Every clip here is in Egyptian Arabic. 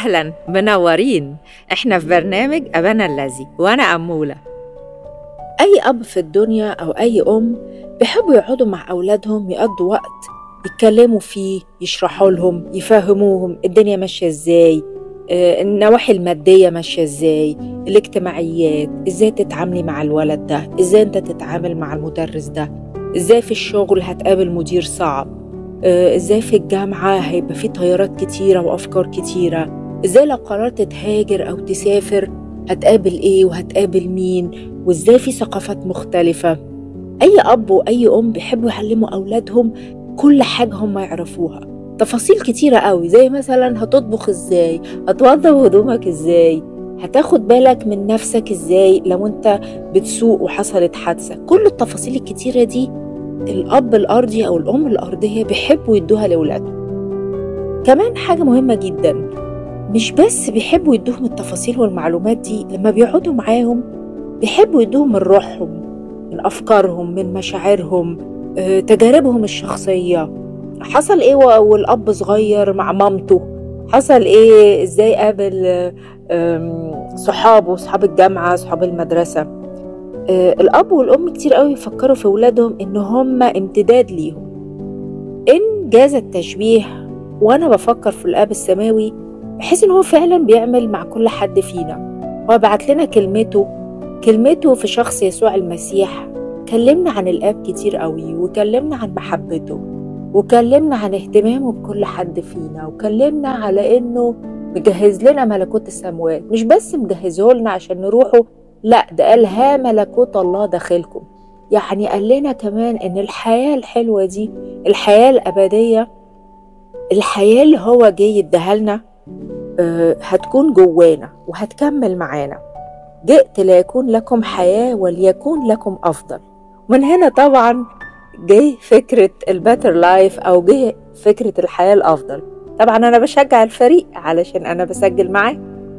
أهلا منورين إحنا في برنامج أبانا الذي وأنا أمولة أي أب في الدنيا أو أي أم بيحبوا يقعدوا مع أولادهم يقضوا وقت يتكلموا فيه يشرحوا لهم يفهموهم الدنيا ماشية إزاي آه، النواحي المادية ماشية إزاي الاجتماعيات إزاي تتعاملي مع الولد ده إزاي أنت تتعامل مع المدرس ده إزاي في الشغل هتقابل مدير صعب آه، إزاي في الجامعة هيبقى في تيارات كتيرة وأفكار كتيرة إزاي لو قررت تهاجر أو تسافر هتقابل إيه وهتقابل مين وإزاي في ثقافات مختلفة أي أب وأي أم بيحبوا يعلموا أولادهم كل حاجة هم يعرفوها تفاصيل كتيرة قوي زي مثلا هتطبخ ازاي هتوضب هدومك ازاي هتاخد بالك من نفسك ازاي لو انت بتسوق وحصلت حادثة كل التفاصيل الكتيرة دي الأب الأرضي أو الأم الأرضية بيحبوا يدوها لأولادهم كمان حاجة مهمة جدا مش بس بيحبوا يدوهم التفاصيل والمعلومات دي لما بيقعدوا معاهم بيحبوا يدوهم من روحهم من أفكارهم من مشاعرهم آه، تجاربهم الشخصية حصل ايه والاب صغير مع مامته حصل ايه ازاي قابل صحابه صحاب الجامعه صحاب المدرسه آه، الاب والام كتير قوي يفكروا في اولادهم ان هم امتداد ليهم ان جاز التشبيه وانا بفكر في الاب السماوي بحيث ان هو فعلا بيعمل مع كل حد فينا هو بعت لنا كلمته كلمته في شخص يسوع المسيح كلمنا عن الاب كتير قوي وكلمنا عن محبته وكلمنا عن اهتمامه بكل حد فينا وكلمنا على انه مجهز لنا ملكوت السماوات مش بس مجهزه لنا عشان نروحه لا ده قال ها ملكوت الله داخلكم يعني قال لنا كمان ان الحياة الحلوة دي الحياة الأبدية الحياة اللي هو جاي يديها لنا آه، هتكون جوانا وهتكمل معانا جئت ليكون لكم حياة وليكون لكم أفضل من هنا طبعا جه فكرة الباتر لايف أو جه فكرة الحياة الأفضل طبعا أنا بشجع الفريق علشان أنا بسجل معاه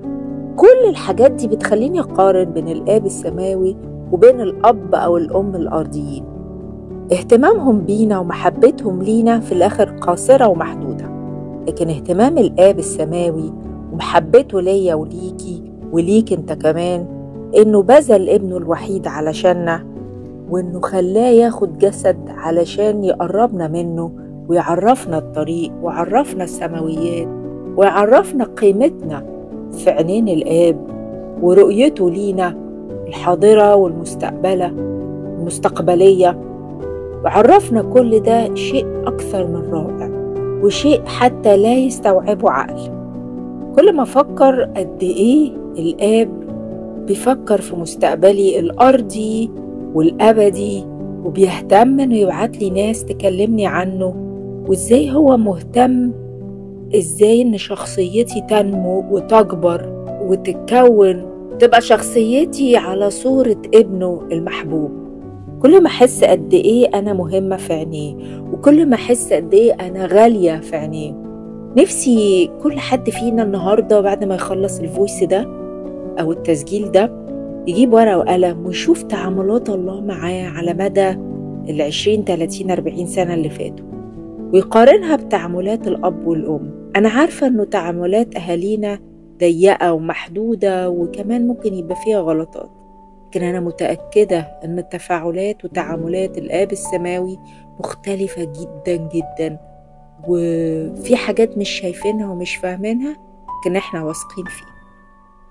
كل الحاجات دي بتخليني أقارن بين الآب السماوي وبين الأب أو الأم الأرضيين اهتمامهم بينا ومحبتهم لينا في الآخر قاصرة ومحدودة لكن اهتمام الآب السماوي ومحبته ليا وليكي وليك انت كمان انه بذل ابنه الوحيد علشاننا وإنه خلاه ياخد جسد علشان يقربنا منه ويعرفنا الطريق ويعرفنا السماويات ويعرفنا قيمتنا في عينين الآب ورؤيته لينا الحاضرة والمستقبلة المستقبلية وعرفنا كل ده شيء أكثر من رائع وشيء حتى لا يستوعبه عقل كل ما أفكر قد إيه الآب بيفكر في مستقبلي الأرضي والأبدي وبيهتم إنه يبعت لي ناس تكلمني عنه وإزاي هو مهتم إزاي إن شخصيتي تنمو وتكبر وتتكون تبقى شخصيتي على صورة ابنه المحبوب كل ما أحس قد إيه أنا مهمة في عينيه وكل ما أحس قد إيه أنا غالية في عينيه نفسي كل حد فينا النهاردة بعد ما يخلص الفويس ده أو التسجيل ده يجيب ورقة وقلم ويشوف تعاملات الله معاه على مدى العشرين تلاتين أربعين سنة اللي فاتوا ويقارنها بتعاملات الأب والأم أنا عارفة إنه تعاملات أهالينا ضيقة ومحدودة وكمان ممكن يبقى فيها غلطات لكن أنا متأكدة إن التفاعلات وتعاملات الآب السماوي مختلفة جدا جدا وفي حاجات مش شايفينها ومش فاهمينها لكن احنا واثقين فيه